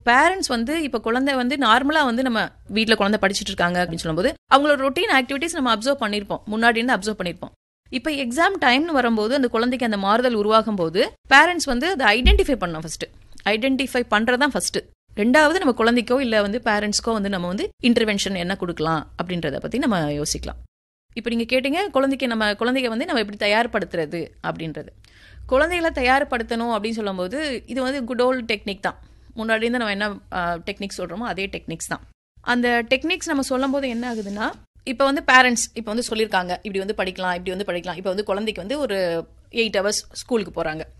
parents வந்து இப்போ குழந்தை வந்து நார்மலா வந்து நம்ம வீட்ல குழந்தை படிச்சிட்டு இருக்காங்க அப்படின்னு சொல்லும்போது அவங்களோட ரொட்டீன் ஆக்டிவிட்டிஸ் நம்ம அப்சர்வ் பண்ணிருப்போம் முன்னாடி இருந்து அப்சர்வ் பண்ணிருப்போம் இப்போ எக்ஸாம் டைம்னு வரும்போது அந்த குழந்தைக்கு அந்த மாறுதல் உருவாகும் போது பேரண்ட்ஸ் வந்து அதை ஐடென்டிஃபை பண்ணணும் ஃபர்ஸ்ட் ஐடென்டிஃபை பண்றதுதான் ஃபர்ஸ்ட் ரெண்டாவது நம்ம குழந்தைக்கோ இல்ல வந்து பேரண்ட்ஸ்க்கோ வந்து நம்ம வந்து இன்டர்வென்ஷன் என்ன கொடுக்கலாம் அப்படின்றத பத்தி நம்ம யோசிக்கலாம் இப்போ நீங்க கேட்டீங்க குழந்தைக்கு நம்ம குழந்தைங்க வந்து நம்ம எப்படி தயார்படுத்துறது அப்படின்றது குழந்தைகளை தயார்படுத்தணும் அப்படின்னு சொல்லும்போது இது வந்து குட் ஓல்டு டெக்னிக் தான் முன்னாடி இருந்து நம்ம என்ன டெக்னிக்ஸ் சொல்றோமோ அதே டெக்னிக்ஸ் தான் அந்த டெக்னிக்ஸ் நம்ம சொல்லும் போது என்ன ஆகுதுன்னா இப்போ வந்து பேரண்ட்ஸ் இப்போ வந்து சொல்லியிருக்காங்க இப்படி வந்து படிக்கலாம் இப்படி வந்து படிக்கலாம் இப்போ வந்து குழந்தைக்கு வந்து ஒரு எயிட் ஹவர்ஸ் ஸ்கூலுக்கு போறாங்க